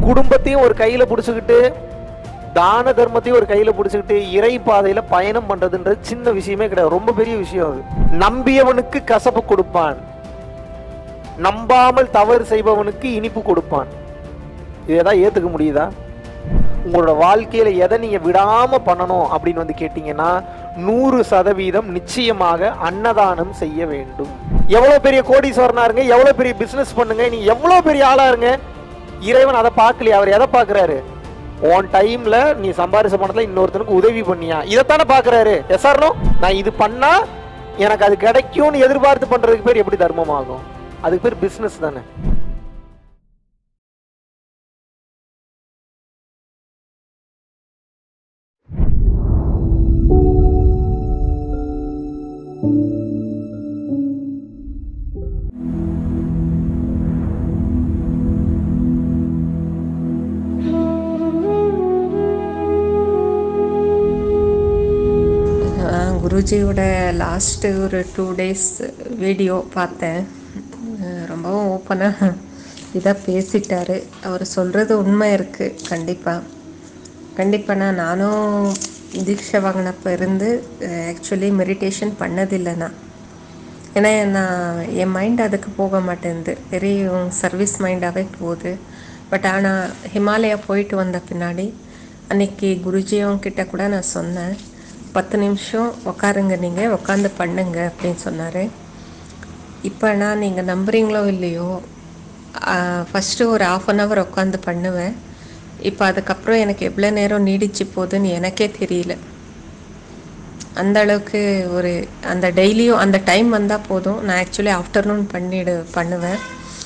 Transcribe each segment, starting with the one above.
குடும்பத்தையும் ஒரு கையில புடிச்சுக்கிட்டு தான தர்மத்தையும் ஒரு கையில புடிச்சுக்கிட்டு இறை பாதையில பயணம் பண்றதுன்றது சின்ன விஷயமே கிடையாது ரொம்ப பெரிய விஷயம் அது நம்பியவனுக்கு கசப்பு கொடுப்பான் நம்பாமல் தவறு செய்பவனுக்கு இனிப்பு கொடுப்பான் இதைதான் ஏத்துக்க முடியுதா உங்களோட வாழ்க்கையில எதை நீங்க விடாம பண்ணணும் அப்படின்னு வந்து கேட்டீங்கன்னா நூறு சதவீதம் நிச்சயமாக அன்னதானம் செய்ய வேண்டும் எவ்வளவு பெரிய கோடீஸ்வரனா இருங்க எவ்வளவு பெரிய பிசினஸ் பண்ணுங்க நீங்க எவ்வளவு பெரிய ஆளா இருங்க இறைவன் அதை பார்க்கலையா அவர் எதை பார்க்கறாரு உன் டைம்ல நீ சம்பாரிச்ச பணத்துல இன்னொருத்தனுக்கு உதவி பண்ணியா இதைத்தானே பார்க்கறாரு எஸ்ஆர்னோ நான் இது பண்ணா எனக்கு அது கிடைக்கும்னு எதிர்பார்த்து பண்றதுக்கு பேர் எப்படி தர்மம் ஆகும் அதுக்கு பேர் பிசினஸ் தானே நான் குருஜியோட லாஸ்ட்டு ஒரு டூ டேஸ் வீடியோ பார்த்தேன் அஹ் ரொம்பவும் ஓப்பனாக இதாக பேசிட்டாரு அவர் சொல்கிறது உண்மை இருக்குது கண்டிப்பாக கண்டிப்பாக நான் நானும் தீட்சை வாங்கினப்ப இருந்து ஆக்சுவலி மெடிடேஷன் பண்ணதில்லை நான் ஏன்னா நான் என் மைண்ட் அதுக்கு போக மாட்டேங்குது வெறும் சர்வீஸ் மைண்டாகவே போகுது பட் ஆனால் ஹிமாலயா போயிட்டு வந்த பின்னாடி அன்னைக்கு குருஜியும் கிட்ட கூட நான் சொன்னேன் பத்து நிமிஷம் உக்காருங்க நீங்கள் உட்காந்து பண்ணுங்க அப்படின்னு சொன்னார் இப்போ நான் நீங்கள் நம்புறீங்களோ இல்லையோ ஃபஸ்ட்டு ஒரு ஆஃப் அன் ஹவர் உட்காந்து பண்ணுவேன் இப்போ அதுக்கப்புறம் எனக்கு எவ்வளோ நேரம் நீடிச்சு போகுதுன்னு எனக்கே தெரியல அந்த அளவுக்கு ஒரு அந்த டெய்லியும் அந்த டைம் வந்தால் போதும் நான் ஆக்சுவலி ஆஃப்டர்நூன் பண்ணிடு பண்ணுவேன்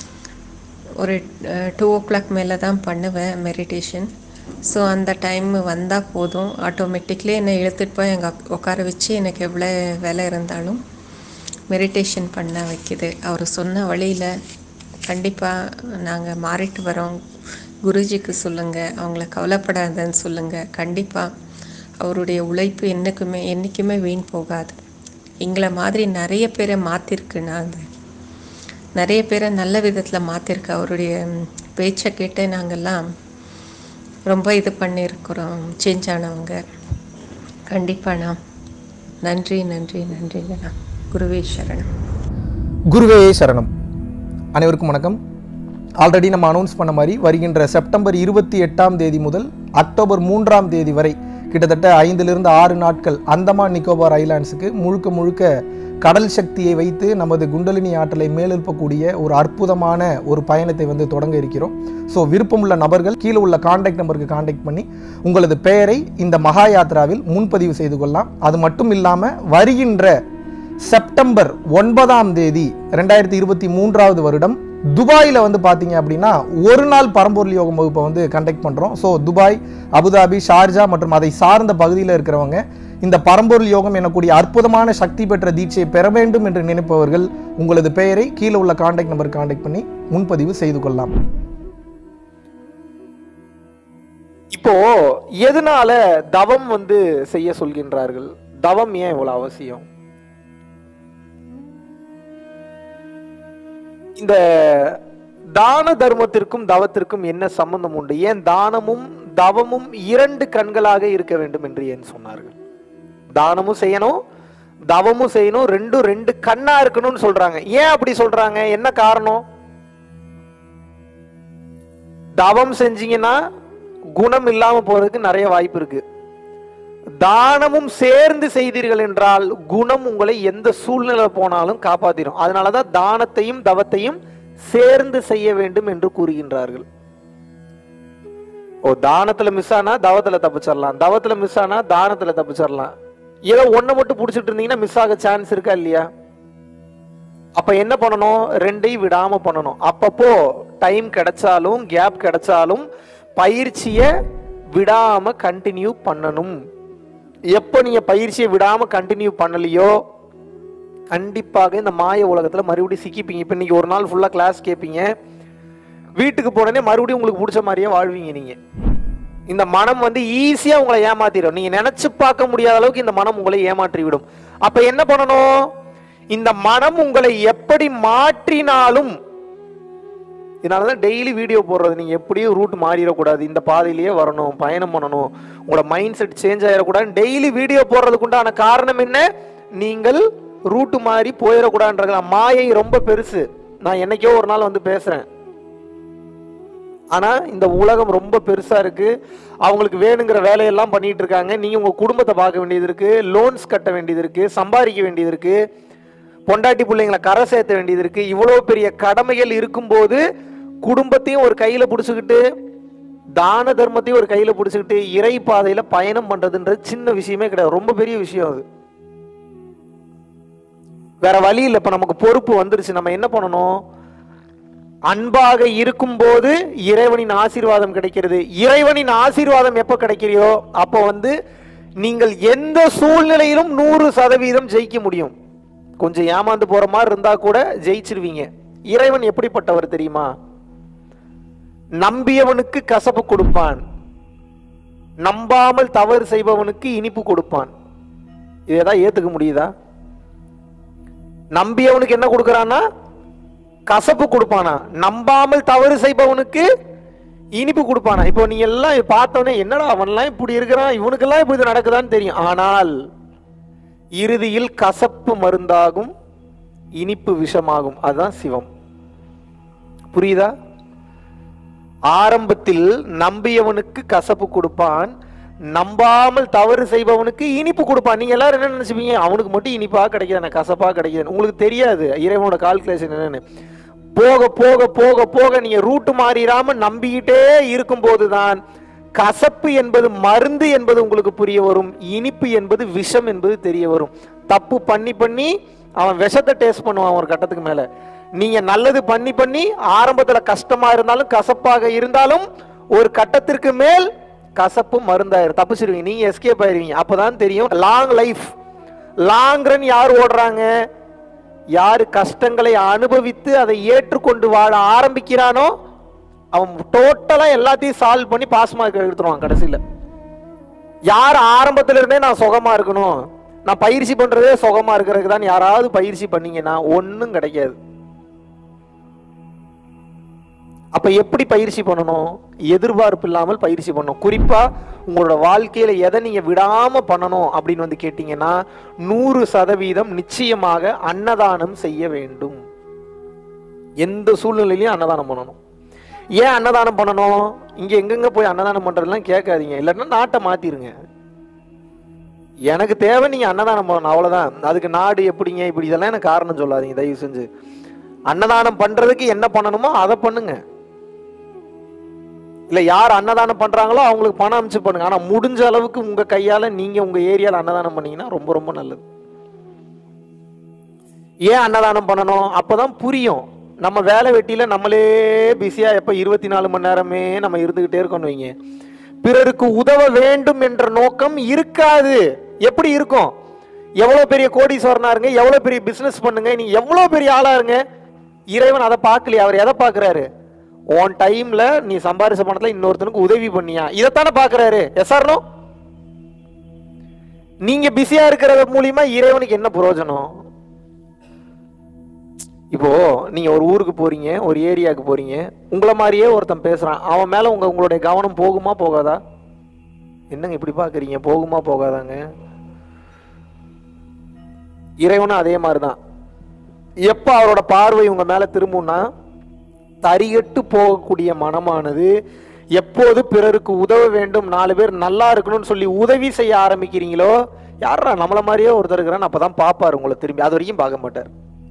ஒரு டூ ஓ கிளாக் மேலே தான் பண்ணுவேன் மெடிடேஷன் ஸோ அந்த டைம் வந்தால் போதும் ஆட்டோமேட்டிக்லி என்னை இழுத்துட்டு போய் எங்கள் உட்கார வச்சு எனக்கு எவ்வளோ வேலை இருந்தாலும் மெடிடேஷன் பண்ண வைக்குது அவர் சொன்ன வழியில் கண்டிப்பாக நாங்கள் மாறிட்டு வரோம் குருஜிக்கு சொல்லுங்கள் அவங்கள கவலைப்படாதன்னு சொல்லுங்கள் கண்டிப்பாக அவருடைய உழைப்பு என்றைக்குமே என்றைக்குமே வீண் போகாது எங்களை மாதிரி நிறைய பேரை மாற்றிருக்குண்ணா அது நிறைய பேரை நல்ல விதத்தில் மாற்றிருக்கு அவருடைய ம், பேச்சை கேட்டு நாங்கள்லாம் ரொம்ப இது பண்ணியிருக்கிறோம் சேஞ்ச் ஆனவங்க கண்டிப்பாண்ணா நன்றி நன்றி நன்றிங்கண்ணா குருவே சரணம் குருவே சரணம் அனைவருக்கும் வணக்கம் ஆல்ரெடி நம்ம அனௌன்ஸ் பண்ண மாதிரி வருகின்ற செப்டம்பர் இருபத்தி எட்டாம் தேதி முதல் அக்டோபர் மூன்றாம் தேதி வரை கிட்டத்தட்ட ஐந்திலிருந்து ஆறு நாட்கள் அந்தமான் நிக்கோபார் ஐலாண்ட்ஸுக்கு முழுக்க முழுக்க கடல் சக்தியை வைத்து நமது குண்டலினி ஆற்றலை மேலெழுப்பக்கூடிய ஒரு அற்புதமான ஒரு பயணத்தை வந்து தொடங்க இருக்கிறோம் ஸோ விருப்பமுள்ள நபர்கள் கீழே உள்ள காண்டாக்ட் நம்பருக்கு காண்டாக்ட் பண்ணி உங்களது பெயரை இந்த மகா யாத்ராவில் முன்பதிவு செய்து கொள்ளலாம் அது மட்டும் இல்லாமல் வருகின்ற செப்டம்பர் ஒன்பதாம் தேதி ரெண்டாயிரத்தி இருபத்தி மூன்றாவது வருடம் துபாயில் வந்து பார்த்தீங்க அப்படின்னா ஒரு நாள் பரம்பொருள் யோகம் வகுப்பை வந்து கண்டக்ட் பண்ணுறோம் ஸோ துபாய் அபுதாபி ஷார்ஜா மற்றும் அதை சார்ந்த பகுதியில் இருக்கிறவங்க இந்த பரம்பொருள் யோகம் எனக்கூடிய அற்புதமான சக்தி பெற்ற தீட்சையை பெற வேண்டும் என்று நினைப்பவர்கள் உங்களது பெயரை கீழே உள்ள காண்டாக்ட் நம்பர் காண்டாக்ட் பண்ணி முன்பதிவு செய்து கொள்ளலாம் இப்போ எதனால தவம் வந்து செய்ய சொல்கின்றார்கள் தவம் ஏன் இவ்வளவு அவசியம் இந்த தான தர்மத்திற்கும் தவத்திற்கும் என்ன சம்பந்தம் உண்டு ஏன் தானமும் தவமும் இரண்டு கண்களாக இருக்க வேண்டும் என்று ஏன் சொன்னார்கள் தானமும் செய்யணும் தவமும் செய்யணும் ரெண்டும் ரெண்டு கண்ணா இருக்கணும்னு சொல்றாங்க ஏன் அப்படி சொல்றாங்க என்ன காரணம் தவம் செஞ்சீங்கன்னா குணம் இல்லாம போறதுக்கு நிறைய வாய்ப்பு இருக்கு தானமும் சேர்ந்து செய்தீர்கள் என்றால் குணம் உங்களை எந்த சூழ்நிலை போனாலும் காப்பாத்திரும் அதனாலதான் தானத்தையும் தவத்தையும் சேர்ந்து செய்ய வேண்டும் என்று கூறுகின்றார்கள் ஓ தானத்துல மிஸ் ஆனா தவத்துல தப்பிச்சிடலாம் தவத்துல மிஸ் ஆனா தானத்துல தப்பிச்சிடலாம் ஏதோ ஒண்ணை மட்டும் புடிச்சிட்டு இருந்தீங்கன்னா மிஸ் ஆக சான்ஸ் இருக்கா இல்லையா அப்ப என்ன பண்ணணும் ரெண்டையும் விடாம பண்ணணும் அப்பப்போ டைம் கிடைச்சாலும் கேப் கிடைச்சாலும் பயிற்சியை விடாம கண்டினியூ பண்ணணும் எப்போ நீங்க பயிற்சியை விடாம கண்டினியூ பண்ணலையோ கண்டிப்பாக இந்த மாய உலகத்துல மறுபடியும் சிக்கிப்பீங்க இப்ப இன்னைக்கு ஒரு நாள் ஃபுல்லா கிளாஸ் கேட்பீங்க வீட்டுக்கு போனோடனே மறுபடியும் உங்களுக்கு பிடிச்ச மாதிரியே வாழ்வீங்க நீங்க இந்த மனம் வந்து ஈஸியா உங்களை ஏமாத்திடும் நீங்க நினைச்சு பார்க்க முடியாத அளவுக்கு இந்த மனம் உங்களை ஏமாற்றி விடும் அப்ப என்ன பண்ணணும் இந்த மனம் உங்களை எப்படி மாற்றினாலும் இதனால தான் டெய்லி வீடியோ போடுறது நீங்கள் எப்படியும் ரூட் மாறிடக்கூடாது இந்த பாதையிலேயே வரணும் பயணம் பண்ணணும் உங்களோட மைண்ட் செட் சேஞ்ச் ஆகிடக்கூடாது டெய்லி வீடியோ போடுறதுக்கு உண்டான காரணம் என்ன நீங்கள் ரூட்டு மாறி போயிடக்கூடாதுன்றதுல மாயை ரொம்ப பெருசு நான் என்னைக்கோ ஒரு நாள் வந்து பேசுகிறேன் ஆனா இந்த உலகம் ரொம்ப பெருசா இருக்கு அவங்களுக்கு வேணுங்கிற வேலையெல்லாம் பண்ணிட்டு இருக்காங்க நீங்க உங்க குடும்பத்தை பார்க்க வேண்டியது இருக்கு லோன்ஸ் கட்ட வேண்டியது இருக்கு சம்பாதிக்க வேண்டியது இருக்கு பொண்டாட்டி பிள்ளைங்களை கரை சேர்த்த வேண்டியது இருக்கு இவ்வளோ பெரிய கடமைகள் இருக்கும்போது குடும்பத்தையும் ஒரு கையில பிடிச்சிக்கிட்டு தான தர்மத்தையும் ஒரு கையில பிடிச்சிக்கிட்டு இறை பாதையில பயணம் பண்றதுன்றது சின்ன விஷயமே கிடையாது ரொம்ப பெரிய விஷயம் அது வேற வழி இல்லை இப்ப நமக்கு பொறுப்பு வந்துருச்சு நம்ம என்ன பண்ணணும் அன்பாக இருக்கும்போது இறைவனின் ஆசீர்வாதம் கிடைக்கிறது இறைவனின் ஆசீர்வாதம் எப்ப கிடைக்கிறியோ அப்போ வந்து நீங்கள் எந்த சூழ்நிலையிலும் நூறு சதவீதம் ஜெயிக்க முடியும் கொஞ்சம் ஏமாந்து போற மாதிரி இருந்தா கூட ஜெயிச்சிருவீங்க இறைவன் எப்படிப்பட்டவர் தெரியுமா நம்பியவனுக்கு கசப்பு கொடுப்பான் நம்பாமல் தவறு செய்பவனுக்கு இனிப்பு கொடுப்பான் இதைதான் ஏத்துக்க முடியுதா நம்பியவனுக்கு என்ன கொடுக்கறான்னா கசப்பு கொடுப்பானா நம்பாமல் தவறு செய்பவனுக்கு இனிப்பு கொடுப்பானா இப்போ நீ எல்லாம் பார்த்தோன்னே என்னடா அவன்லாம் இப்படி இருக்கிறான் இவனுக்கெல்லாம் இப்படி இது நடக்குதான்னு தெரியும் ஆனால் இறுதியில் கசப்பு மருந்தாகும் இனிப்பு விஷமாகும் அதுதான் சிவம் புரியுதா ஆரம்பத்தில் நம்பியவனுக்கு கசப்பு கொடுப்பான் நம்பாமல் தவறு செய்பவனுக்கு இனிப்பு கொடுப்பான் நீங்க எல்லாரும் என்ன நினைச்சுப்பீங்க அவனுக்கு மட்டும் இனிப்பா கிடைக்குது கசப்பா கிடைக்குது உங்களுக்கு தெரியாது இறைவனோட கால்குலேஷன் என்னன்னு போக போக போக போக நீங்க ரூட்டு மாறிடாம நம்பிக்கிட்டே இருக்கும்போது தான் கசப்பு என்பது மருந்து என்பது உங்களுக்கு புரிய வரும் இனிப்பு என்பது விஷம் என்பது தெரிய வரும் தப்பு பண்ணி பண்ணி அவன் விஷத்தை டேஸ்ட் பண்ணுவான் ஒரு கட்டத்துக்கு மேல நீங்க நல்லது பண்ணி பண்ணி ஆரம்பத்துல கஷ்டமா இருந்தாலும் கசப்பாக இருந்தாலும் ஒரு கட்டத்திற்கு மேல் கசப்பு மருந்தாயிரும் தப்பிச்சிருவீங்க நீங்க எஸ்கேப் ஆயிருவீங்க அப்பதான் தெரியும் லாங் லைஃப் லாங் ரன் யார் ஓடுறாங்க யாரு கஷ்டங்களை அனுபவித்து அதை ஏற்றுக்கொண்டு வாழ ஆரம்பிக்கிறானோ அவன் டோட்டலா எல்லாத்தையும் சால்வ் பண்ணி பாஸ் மார்க் எடுத்துருவான் கடைசியில யார் ஆரம்பத்துல இருந்தே நான் சுகமா இருக்கணும் நான் பயிற்சி பண்றதே சுகமா இருக்கிறதுக்கு தான் யாராவது பயிற்சி பண்ணீங்கன்னா ஒன்றும் கிடைக்காது அப்ப எப்படி பயிற்சி பண்ணணும் எதிர்பார்ப்பு இல்லாமல் பயிற்சி பண்ணணும் குறிப்பா உங்களோட வாழ்க்கையில எதை நீங்க விடாம பண்ணணும் அப்படின்னு வந்து கேட்டீங்கன்னா நூறு சதவீதம் நிச்சயமாக அன்னதானம் செய்ய வேண்டும் எந்த சூழ்நிலையிலையும் அன்னதானம் பண்ணணும் ஏன் அன்னதானம் பண்ணணும் இங்க எங்கெங்க போய் அன்னதானம் பண்றதெல்லாம் கேட்காதீங்க இல்லைன்னா நாட்டை மாத்திருங்க எனக்கு தேவை நீங்க அன்னதானம் பண்ணணும் அவ்வளவுதான் அதுக்கு நாடு எப்படிங்க இப்படி இதெல்லாம் எனக்கு காரணம் சொல்லாதீங்க தயவு செஞ்சு அன்னதானம் பண்றதுக்கு என்ன பண்ணணுமோ அதை பண்ணுங்க இல்ல யார் அன்னதானம் பண்றாங்களோ அவங்களுக்கு பணம் அனுப்பிச்சு பண்ணுங்க ஆனா முடிஞ்ச அளவுக்கு உங்க கையால நீங்க உங்க ஏரியால அன்னதானம் பண்ணீங்கன்னா ரொம்ப ரொம்ப நல்லது ஏன் அன்னதானம் பண்ணணும் அப்பதான் புரியும் நம்ம வேலை வெட்டியில நம்மளே பிஸியா எப்ப இருபத்தி நாலு மணி நேரமே நம்ம இருந்துகிட்டே இருக்கோம்னு வைங்க பிறருக்கு உதவ வேண்டும் என்ற நோக்கம் இருக்காது எப்படி இருக்கும் எவ்வளவு பெரிய கோடீஸ்வரனா இருங்க எவ்வளவு பெரிய பிசினஸ் பண்ணுங்க நீ எவ்வளவு பெரிய ஆளா இருங்க இறைவன் அதை பார்க்கலையா அவர் எதை பார்க்கறாரு உன் டைம்ல நீ சம்பாரிச்ச பணத்துல இன்னொருத்தனுக்கு உதவி பண்ணியா இதைத்தானே பார்க்கறாரு எஸ்ஆர்னோ நீங்க பிஸியா இருக்கிறது மூலியமா இறைவனுக்கு என்ன பிரயோஜனம் இப்போ நீங்க ஒரு ஊருக்கு போறீங்க ஒரு ஏரியாவுக்கு போறீங்க உங்களை மாதிரியே ஒருத்தன் பேசுறான் அவன் மேல உங்க உங்களுடைய கவனம் போகுமா போகாதா என்னங்க இப்படி பாக்குறீங்க போகுமா போகாதாங்க இறைவனும் அதே மாதிரிதான் எப்ப அவரோட பார்வை உங்க மேல திரும்பும்னா தரிகட்டு போகக்கூடிய மனமானது எப்போது பிறருக்கு உதவ வேண்டும் நாலு பேர் நல்லா இருக்கணும்னு சொல்லி உதவி செய்ய ஆரம்பிக்கிறீங்களோ யாரா நம்மள மாதிரியே ஒருத்தர் இருக்கிறான்னு அப்பதான் பார்ப்பாரு உங்களை திரும்பி அது வரைக்கும் பார்க்க மாட்டார்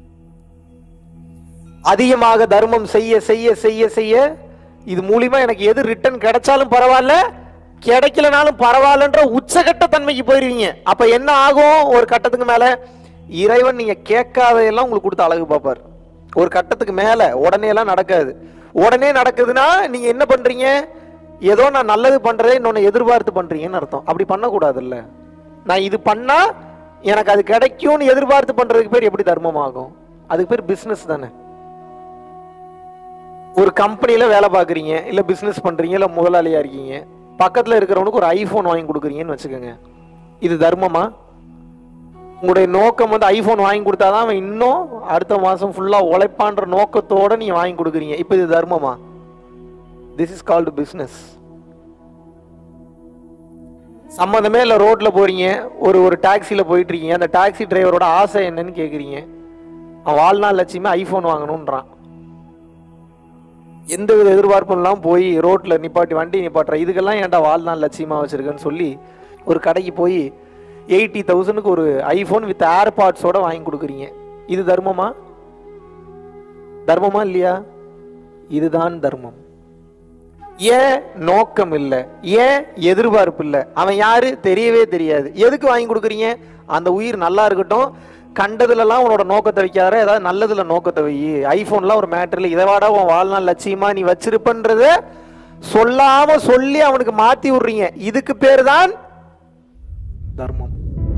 அதிகமாக தர்மம் செய்ய செய்ய செய்ய செய்ய இது மூலியமா எனக்கு எது ரிட்டர்ன் கிடைச்சாலும் பரவாயில்ல கிடைக்கலனாலும் பரவாயில்லன்ற உச்சகட்ட தன்மைக்கு போயிருவீங்க அப்ப என்ன ஆகும் ஒரு கட்டத்துக்கு மேல இறைவன் நீங்க கேட்காதையெல்லாம் உங்களுக்கு கொடுத்து அழகு பார்ப்பார் ஒரு கட்டத்துக்கு மேல உடனே எல்லாம் நடக்காது உடனே நடக்குதுன்னா நீங்க என்ன பண்றீங்க ஏதோ நான் நல்லது பண்றதே இன்னொன்னு எதிர்பார்த்து பண்றீங்கன்னு அர்த்தம் அப்படி பண்ணக்கூடாதுல்ல நான் இது பண்ணா எனக்கு அது கிடைக்கும்னு எதிர்பார்த்து பண்றதுக்கு பேர் எப்படி தர்மம் ஆகும் அதுக்கு பேர் பிசினஸ் தானே ஒரு கம்பெனில வேலை பார்க்குறீங்க இல்ல பிசினஸ் பண்றீங்க இல்ல முதலாளியா இருக்கீங்க பக்கத்துல இருக்கிறவனுக்கு ஒரு ஐபோன் வாங்கி கொடுக்குறீங்கன்னு வச்சுக்கோங்க இது தர்மமா உங்களுடைய நோக்கம் வந்து ஐபோன் வாங்கி கொடுத்தாதான் அவன் இன்னும் அடுத்த மாசம் ஃபுல்லா உழைப்பான்ற நோக்கத்தோட நீங்க வாங்கி கொடுக்குறீங்க இப்போ இது தர்மமா திஸ் இஸ் கால்டு பிஸ்னஸ் சம்மந்தமே இல்லை ரோட்ல போறீங்க ஒரு ஒரு டாக்ஸில போயிட்டு இருக்கீங்க அந்த டாக்ஸி டிரைவரோட ஆசை என்னன்னு கேக்குறீங்க அவன் வாழ்நாள் லட்சியமே ஐபோன் வாங்கணும்ன்றான் எந்த வித எதிர்பார்ப்பும் இல்லாம போய் ரோட்ல நிப்பாட்டி வண்டி நிப்பாட்டுற இதுக்கெல்லாம் ஏன்டா வாழ்நாள் லட்சியமா வச்சிருக்கேன்னு சொல்லி ஒரு கடைக்கு போய் எயிட்டி தௌசண்ட்க்கு ஒரு ஐபோன் வித் ஏர்பாட்ஸோட வாங்கி கொடுக்குறீங்க இது தர்மமா தர்மமா இல்லையா இதுதான் தர்மம் ஏன் நோக்கம் இல்லை ஏன் எதிர்பார்ப்பு இல்லை அவன் யாரு தெரியவே தெரியாது எதுக்கு வாங்கி கொடுக்குறீங்க அந்த உயிர் நல்லா இருக்கட்டும் கண்டதுலலாம் உன்னோட நோக்கத்தை வைக்காத ஏதாவது நல்லதுல நோக்கத்தை வை ஐபோன்லாம் ஒரு மேட்டர்ல இதை வாடா உன் வாழ்நாள் லட்சியமா நீ வச்சிருப்பன்றத சொல்லாம சொல்லி அவனுக்கு மாத்தி விடுறீங்க இதுக்கு பேர் தான் தர்மம்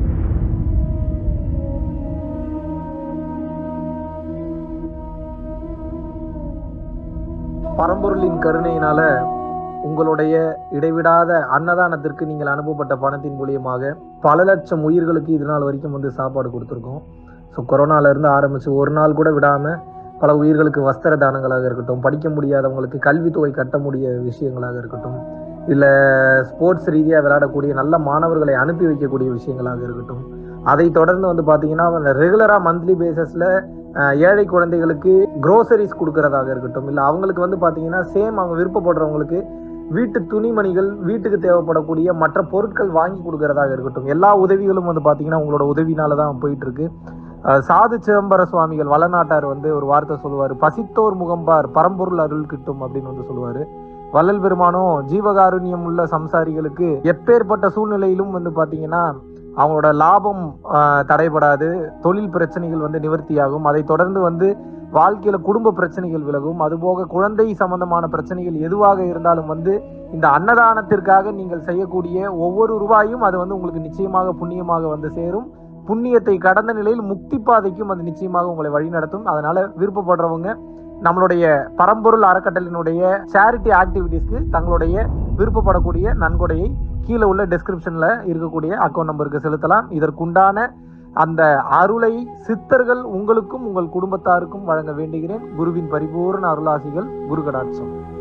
பரம்பொருளின் கருணையினால உங்களுடைய இடைவிடாத அன்னதானத்திற்கு நீங்கள் அனுப்பப்பட்ட பணத்தின் மூலியமாக பல லட்சம் உயிர்களுக்கு இது நாள் வரைக்கும் வந்து சாப்பாடு கொடுத்துருக்கோம் ஸோ கொரோனால இருந்து ஆரம்பிச்சு ஒரு நாள் கூட விடாம பல உயிர்களுக்கு வஸ்திர தானங்களாக இருக்கட்டும் படிக்க முடியாதவங்களுக்கு கல்வித்தொகை கட்ட முடிய விஷயங்களாக இருக்கட்டும் இல்லை ஸ்போர்ட்ஸ் ரீதியாக விளையாடக்கூடிய நல்ல மாணவர்களை அனுப்பி வைக்கக்கூடிய விஷயங்களாக இருக்கட்டும் அதை தொடர்ந்து வந்து பார்த்தீங்கன்னா ரெகுலராக மந்த்லி பேசிஸில் ஏழை குழந்தைகளுக்கு க்ரோசரிஸ் கொடுக்கறதாக இருக்கட்டும் இல்லை அவங்களுக்கு வந்து பார்த்தீங்கன்னா சேம் அவங்க விருப்பப்படுறவங்களுக்கு வீட்டு துணிமணிகள் வீட்டுக்கு தேவைப்படக்கூடிய மற்ற பொருட்கள் வாங்கி கொடுக்கறதாக இருக்கட்டும் எல்லா உதவிகளும் வந்து பார்த்தீங்கன்னா உங்களோட உதவினால தான் போயிட்டு இருக்கு அஹ் சாது சிதம்பர சுவாமிகள் வளநாட்டார் வந்து ஒரு வார்த்தை சொல்லுவார் பசித்தோர் முகம்பார் பரம்பொருள் அருள் கிட்டும் அப்படின்னு வந்து சொல்லுவார் வள்ளல் பெருமானும் ஜீவகாருண்யம் உள்ள சம்சாரிகளுக்கு எப்பேற்பட்ட சூழ்நிலையிலும் வந்து பார்த்தீங்கன்னா அவங்களோட லாபம் ஆஹ், தடைபடாது தொழில் பிரச்சனைகள் வந்து நிவர்த்தியாகும் அதை தொடர்ந்து வந்து வாழ்க்கையில குடும்ப பிரச்சனைகள் விலகும் அதுபோக குழந்தை சம்பந்தமான பிரச்சனைகள் எதுவாக இருந்தாலும் வந்து இந்த அன்னதானத்திற்காக நீங்கள் செய்யக்கூடிய ஒவ்வொரு ரூபாயும் அது வந்து உங்களுக்கு நிச்சயமாக புண்ணியமாக வந்து சேரும் புண்ணியத்தை கடந்த நிலையில் முக்தி பாதைக்கும் அது நிச்சயமாக உங்களை வழிநடத்தும் அதனால விருப்பப்படுறவங்க நம்மளுடைய பரம்பொருள் அறக்கட்டளினுடைய சேரிட்டி ஆக்டிவிட்டீஸ்க்கு தங்களுடைய விருப்பப்படக்கூடிய நன்கொடையை கீழே உள்ள டெஸ்கிரிப்ஷன்ல இருக்கக்கூடிய அக்கௌண்ட் நம்பருக்கு செலுத்தலாம் இதற்குண்டான அந்த அருளை சித்தர்கள் உங்களுக்கும் உங்கள் குடும்பத்தாருக்கும் வழங்க வேண்டுகிறேன் குருவின் பரிபூர்ண அருளாசிகள் குரு கடாட்சம்